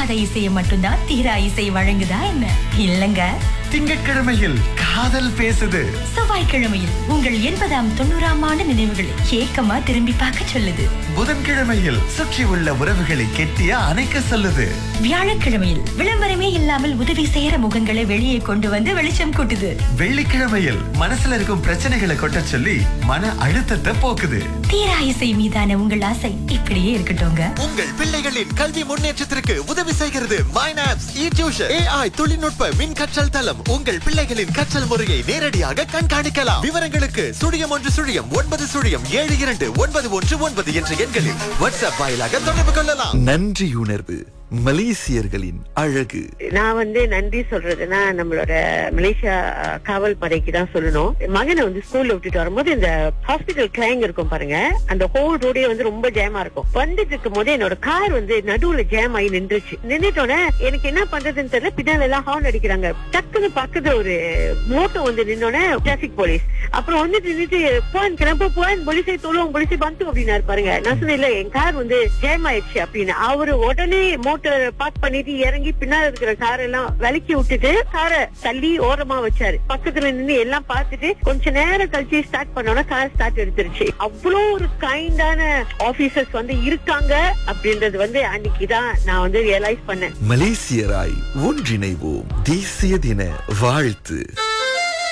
தீராத இசையை மட்டும்தான் தீரா இசை வழங்குதா என்ன இல்லங்க திங்கட்கிழமையில் காதல் பேசுது செவ்வாய்க்கிழமையில் உங்கள் எண்பதாம் தொண்ணூறாம் ஆண்டு நினைவுகளை ஏக்கமா திரும்பி பார்க்க சொல்லுது புதன்கிழமையில் சுற்றி உள்ள உறவுகளை கெட்டிய அணைக்க சொல்லுது வியாழக்கிழமையில் விளம்பரமே இல்லாமல் உதவி செய்யற முகங்களை வெளியே கொண்டு வந்து வெளிச்சம் கூட்டுது வெள்ளிக்கிழமையில் மனசுல இருக்கும் பிரச்சனைகளை கொட்ட சொல்லி மன அழுத்தத்தை போக்குது தீரா இசை மீதான உங்கள் ஆசை இப்படியே இருக்கட்டும்ங்க உங்கள் பிள்ளைகளின் கல்வி முன்னேற்றத்திற்கு உதவி செய்கிறது மைனாப்ஸ் இ டியூஷன் ஏஐ தொழில்நுட்ப மின் கற்றல் தளம் உங்கள் பிள்ளைகளின் கற்றல் முறையை நேரடியாக கண்காணிக்கலாம் விவரங்களுக்கு சுழியம் ஒன்று சுழியம் ஒன்பது சுழியம் ஏழு இரண்டு ஒன்பது ஒன்று ஒன்பது என்ற எண்களில் வாட்ஸ்அப் வாயிலாக தொடர்பு கொள்ளலாம் நன்றியுணர்வு மலேசியர்களின் அழகு நான் வந்து நன்றி சொல்றதுன்னா நம்மளோட மலேசியா அஹ், காவல் படைக்கு தான் சொல்லணும் என் மகனை வந்து ஸ்கூல்ல விட்டுட்டு வரும்போது இந்த ஹாஸ்பிட்டல் கிளைங் இருக்கும் பாருங்க அந்த ஹோல் ரோடே வந்து ரொம்ப ஜாமா இருக்கும் வந்துட்டு இருக்கும் போது என்னோட கார் வந்து நடுவுல ஜாம் ஆகி நின்றுச்சு நின்றுட்டோன்னே எனக்கு என்ன பண்றதுன்னு தெரியல பின்னால எல்லாம் ஹார்ன் அடிக்கிறாங்க டக்குன்னு பக்கத்துல ஒரு மோட்டோ வந்து நின்னோடனே டிராபிக் போலீஸ் அப்புறம் வந்து நின்னுட்டு போன் கிளம்ப போன் போலீஸை தொழுவோம் போலீஸை பந்து அப்படின்னாரு பாருங்க நான் சொன்னேன் இல்ல என் கார் வந்து ஜாம் ஆயிடுச்சு அப்படின்னு அவரு உடனே மோட்டர் பார்க் பண்ணிட்டு இறங்கி பின்னால இருக்கிற கார் எல்லாம் விலக்கி விட்டுட்டு காரை தள்ளி ஓரமா வச்சாரு பக்கத்துல நின்னு எல்லாம் பார்த்துட்டு கொஞ்ச நேரம் கழிச்சு ஸ்டார்ட் பண்ணோம்னா கார் ஸ்டார்ட் எடுத்துருச்சு அவ்வளோ ஒரு கைண்டான ஆபீசர்ஸ் வந்து இருக்காங்க அப்படின்றது வந்து அன்னைக்கு தான் நான் வந்து ரியலைஸ் பண்ணேன் மலேசியராய் ஒன்றிணைவோம் தேசிய தின வாழ்த்து